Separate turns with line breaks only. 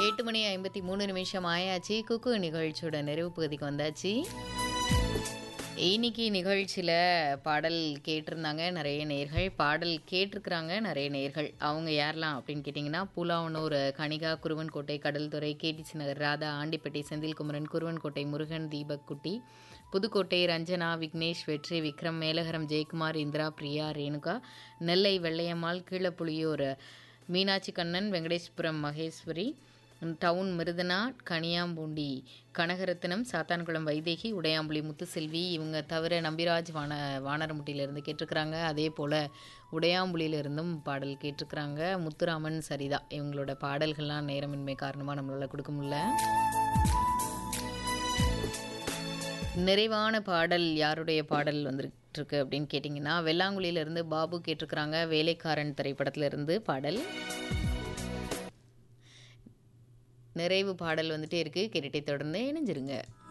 எட்டு மணி ஐம்பத்தி மூணு நிமிஷம் ஆயாச்சு குக்கு நிகழ்ச்சியோட நிறைவு பகுதிக்கு வந்தாச்சு இன்னைக்கு நிகழ்ச்சியில் பாடல் கேட்டிருந்தாங்க நிறைய நேர்கள் பாடல் கேட்டிருக்கிறாங்க நிறைய நேர்கள் அவங்க யாரெல்லாம் அப்படின்னு கேட்டிங்கன்னா பூலாவனூர் கனிகா குருவன்கோட்டை கடல்துறை கேடிசி நகர் ராதா ஆண்டிப்பட்டி செந்தில்குமரன் குருவன்கோட்டை முருகன் தீபக் குட்டி புதுக்கோட்டை ரஞ்சனா விக்னேஷ் வெற்றி விக்ரம் மேலகரம் ஜெயக்குமார் இந்திரா பிரியா ரேணுகா நெல்லை வெள்ளையம்மாள் கீழப்புலியூர் மீனாட்சி கண்ணன் வெங்கடேஸ்வரம் மகேஸ்வரி டவுன் மிருதனா கனியாம்பூண்டி கனகரத்தினம் சாத்தான்குளம் வைதேகி உடையாம்புலி முத்துசெல்வி இவங்க தவிர நம்பிராஜ் வான வானரமுட்டியிலிருந்து கேட்டிருக்கிறாங்க அதே போல் உடையாம்புலியிலிருந்தும் பாடல் கேட்டிருக்கிறாங்க முத்துராமன் சரிதா இவங்களோட பாடல்கள்லாம் நேரமின்மை காரணமாக நம்மளால் கொடுக்க முடியல நிறைவான பாடல் யாருடைய பாடல் வந்துருக்கு அப்படின்னு கேட்டிங்கன்னா வெள்ளாங்குழியிலேருந்து பாபு கேட்டிருக்கிறாங்க வேலைக்காரன் திரைப்படத்திலிருந்து பாடல் நிறைவு பாடல் வந்துட்டே இருக்குது கேட்டுட்டே தொடர்ந்து இணைஞ்சிருங்க